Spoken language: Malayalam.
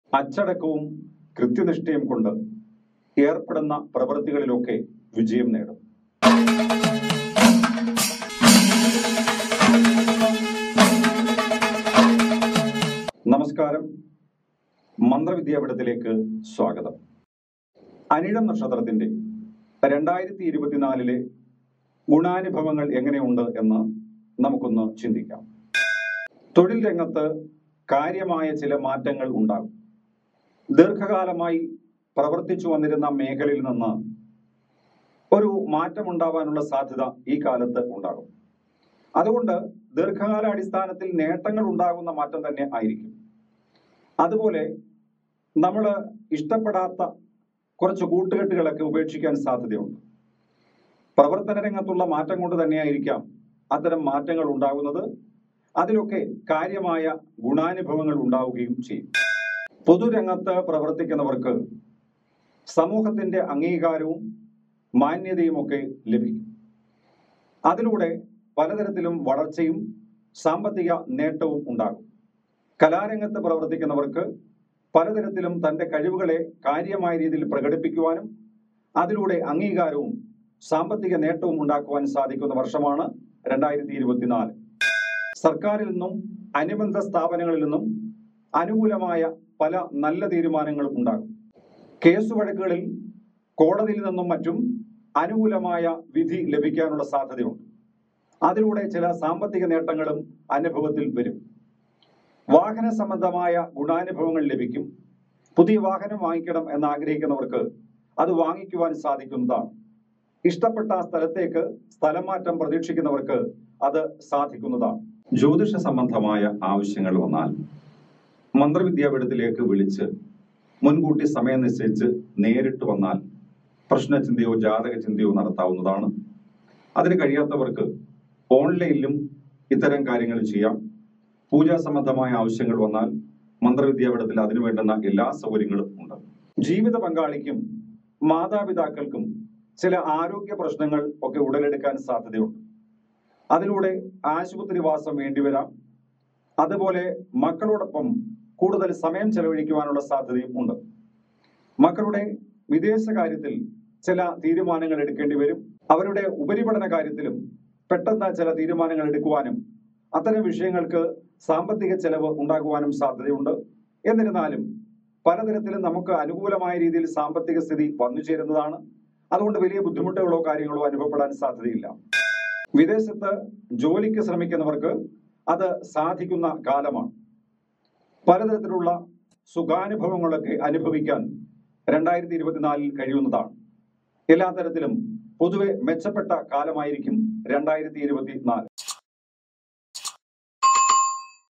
അച്ചടക്കവും കൃത്യനിഷ്ഠയും കൊണ്ട് ഏർപ്പെടുന്ന പ്രവൃത്തികളിലൊക്കെ വിജയം നേടും നമസ്കാരം മന്ത്രവിദ്യാപീഠത്തിലേക്ക് സ്വാഗതം അനിഴം നക്ഷത്രത്തിന്റെ രണ്ടായിരത്തി ഇരുപത്തിനാലിലെ ഗുണാനുഭവങ്ങൾ എങ്ങനെയുണ്ട് എന്ന് നമുക്കൊന്ന് ചിന്തിക്കാം തൊഴിൽ രംഗത്ത് കാര്യമായ ചില മാറ്റങ്ങൾ ഉണ്ടാകും ദീർഘകാലമായി പ്രവർത്തിച്ചു വന്നിരുന്ന മേഖലയിൽ നിന്ന് ഒരു മാറ്റമുണ്ടാവാനുള്ള സാധ്യത ഈ കാലത്ത് ഉണ്ടാകും അതുകൊണ്ട് ദീർഘകാല അടിസ്ഥാനത്തിൽ നേട്ടങ്ങൾ ഉണ്ടാകുന്ന മാറ്റം തന്നെ ആയിരിക്കും അതുപോലെ നമ്മൾ ഇഷ്ടപ്പെടാത്ത കുറച്ച് കൂട്ടുകെട്ടുകളൊക്കെ ഉപേക്ഷിക്കാൻ സാധ്യതയുണ്ട് പ്രവർത്തന രംഗത്തുള്ള മാറ്റം കൊണ്ട് തന്നെയായിരിക്കാം അത്തരം മാറ്റങ്ങൾ ഉണ്ടാകുന്നത് അതിലൊക്കെ കാര്യമായ ഗുണാനുഭവങ്ങൾ ഉണ്ടാവുകയും ചെയ്യും പൊതുരംഗത്ത് പ്രവർത്തിക്കുന്നവർക്ക് സമൂഹത്തിന്റെ അംഗീകാരവും മാന്യതയും ഒക്കെ ലഭിക്കും അതിലൂടെ പലതരത്തിലും വളർച്ചയും സാമ്പത്തിക നേട്ടവും ഉണ്ടാകും കലാരംഗത്ത് പ്രവർത്തിക്കുന്നവർക്ക് പലതരത്തിലും തന്റെ കഴിവുകളെ കാര്യമായ രീതിയിൽ പ്രകടിപ്പിക്കുവാനും അതിലൂടെ അംഗീകാരവും സാമ്പത്തിക നേട്ടവും ഉണ്ടാക്കുവാൻ സാധിക്കുന്ന വർഷമാണ് രണ്ടായിരത്തി ഇരുപത്തിനാല് സർക്കാരിൽ നിന്നും അനുബന്ധ സ്ഥാപനങ്ങളിൽ നിന്നും അനുകൂലമായ പല നല്ല തീരുമാനങ്ങളും ഉണ്ടാകും കേസ് വഴക്കുകളിൽ കോടതിയിൽ നിന്നും മറ്റും അനുകൂലമായ വിധി ലഭിക്കാനുള്ള സാധ്യതയുണ്ട് അതിലൂടെ ചില സാമ്പത്തിക നേട്ടങ്ങളും അനുഭവത്തിൽ വരും വാഹന സംബന്ധമായ ഗുണാനുഭവങ്ങൾ ലഭിക്കും പുതിയ വാഹനം വാങ്ങിക്കണം എന്ന് ആഗ്രഹിക്കുന്നവർക്ക് അത് വാങ്ങിക്കുവാൻ സാധിക്കുന്നതാണ് ഇഷ്ടപ്പെട്ട സ്ഥലത്തേക്ക് സ്ഥലം മാറ്റം പ്രതീക്ഷിക്കുന്നവർക്ക് അത് സാധിക്കുന്നതാണ് ജ്യോതിഷ സംബന്ധമായ ആവശ്യങ്ങൾ വന്നാൽ മന്ത്രവിദ്യാപീഠത്തിലേക്ക് വിളിച്ച് മുൻകൂട്ടി സമയം നിശ്ചയിച്ച് നേരിട്ട് വന്നാൽ പ്രശ്നചിന്തയോ ജാതക ചിന്തയോ നടത്താവുന്നതാണ് അതിന് കഴിയാത്തവർക്ക് ഓൺലൈനിലും ഇത്തരം കാര്യങ്ങൾ ചെയ്യാം പൂജാ സംബന്ധമായ ആവശ്യങ്ങൾ വന്നാൽ മന്ത്രവിദ്യാപീഠത്തിൽ അതിനു വേണ്ടുന്ന എല്ലാ സൗകര്യങ്ങളും ഉണ്ട് ജീവിത പങ്കാളിക്കും മാതാപിതാക്കൾക്കും ചില ആരോഗ്യ പ്രശ്നങ്ങൾ ഒക്കെ ഉടലെടുക്കാൻ സാധ്യതയുണ്ട് അതിലൂടെ ആശുപത്രിവാസം വേണ്ടിവരാം അതുപോലെ മക്കളോടൊപ്പം കൂടുതൽ സമയം ചെലവഴിക്കുവാനുള്ള സാധ്യതയും ഉണ്ട് മക്കളുടെ വിദേശ കാര്യത്തിൽ ചില തീരുമാനങ്ങൾ എടുക്കേണ്ടി വരും അവരുടെ ഉപരിപഠന കാര്യത്തിലും പെട്ടെന്ന് ചില തീരുമാനങ്ങൾ എടുക്കുവാനും അത്തരം വിഷയങ്ങൾക്ക് സാമ്പത്തിക ചെലവ് ഉണ്ടാകുവാനും സാധ്യതയുണ്ട് എന്നിരുന്നാലും പലതരത്തിലും നമുക്ക് അനുകൂലമായ രീതിയിൽ സാമ്പത്തിക സ്ഥിതി വന്നു ചേരുന്നതാണ് അതുകൊണ്ട് വലിയ ബുദ്ധിമുട്ടുകളോ കാര്യങ്ങളോ അനുഭവപ്പെടാൻ സാധ്യതയില്ല വിദേശത്ത് ജോലിക്ക് ശ്രമിക്കുന്നവർക്ക് അത് സാധിക്കുന്ന കാലമാണ് പലതരത്തിലുള്ള സുഖാനുഭവങ്ങളൊക്കെ അനുഭവിക്കാൻ രണ്ടായിരത്തി ഇരുപത്തിനാലിൽ കഴിയുന്നതാണ് എല്ലാ തരത്തിലും പൊതുവെ മെച്ചപ്പെട്ട കാലമായിരിക്കും രണ്ടായിരത്തി ഇരുപത്തിനാല്